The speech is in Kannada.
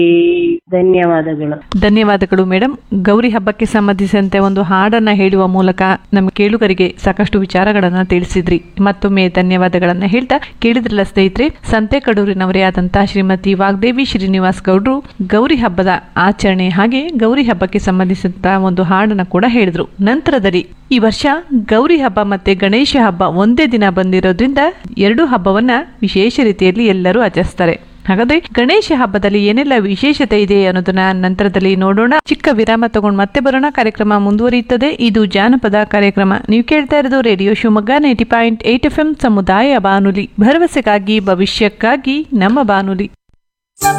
ಧನ್ಯವಾದಗಳು ಧನ್ಯವಾದಗಳು ಮೇಡಮ್ ಗೌರಿ ಹಬ್ಬಕ್ಕೆ ಸಂಬಂಧಿಸಿದಂತೆ ಒಂದು ಹಾಡನ್ನ ಹೇಳುವ ಮೂಲಕ ನಮ್ಮ ಕೇಳುಗರಿಗೆ ಸಾಕಷ್ಟು ವಿಚಾರಗಳನ್ನ ತಿಳಿಸಿದ್ರಿ ಮತ್ತೊಮ್ಮೆ ಧನ್ಯವಾದಗಳನ್ನ ಹೇಳ್ತಾ ಕೇಳಿದ್ರಲ್ಲ ಸ್ನೇಹಿತರೆ ಸಂತೆಕಡೂರಿನವರೇ ಆದಂತಹ ಶ್ರೀಮತಿ ವಾಗ್ದೇವಿ ಶ್ರೀನಿವಾಸ್ ಗೌಡ್ರು ಗೌರಿ ಹಬ್ಬದ ಆಚರಣೆ ಹಾಗೆ ಗೌರಿ ಹಬ್ಬಕ್ಕೆ ಸಂಬಂಧಿಸಿದಂತಹ ಒಂದು ಹಾಡನ್ನ ಕೂಡ ಹೇಳಿದ್ರು ನಂತರದಲ್ಲಿ ಈ ವರ್ಷ ಗೌರಿ ಹಬ್ಬ ಮತ್ತೆ ಗಣೇಶ ಹಬ್ಬ ಒಂದೇ ದಿನ ಬಂದಿರೋದ್ರಿಂದ ಎರಡು ಹಬ್ಬವನ್ನ ವಿಶೇಷ ರೀತಿಯಲ್ಲಿ ಎಲ್ಲರೂ ಆಚರಿಸ್ತಾರೆ ಹಾಗಾದ್ರೆ ಗಣೇಶ ಹಬ್ಬದಲ್ಲಿ ಏನೆಲ್ಲ ವಿಶೇಷತೆ ಇದೆ ಅನ್ನೋದನ್ನ ನಂತರದಲ್ಲಿ ನೋಡೋಣ ಚಿಕ್ಕ ವಿರಾಮ ತಗೊಂಡು ಮತ್ತೆ ಬರೋಣ ಕಾರ್ಯಕ್ರಮ ಮುಂದುವರಿಯುತ್ತದೆ ಇದು ಜಾನಪದ ಕಾರ್ಯಕ್ರಮ ನೀವು ಕೇಳ್ತಾ ಇರೋದು radio Shivamogga ninety point eight F M ಸಮುದಾಯ ಬಾನುಲಿ ಭರವಸೆಗಾಗಿ ಭವಿಷ್ಯಕ್ಕಾಗಿ ನಮ್ಮ ಬಾನುಲಿ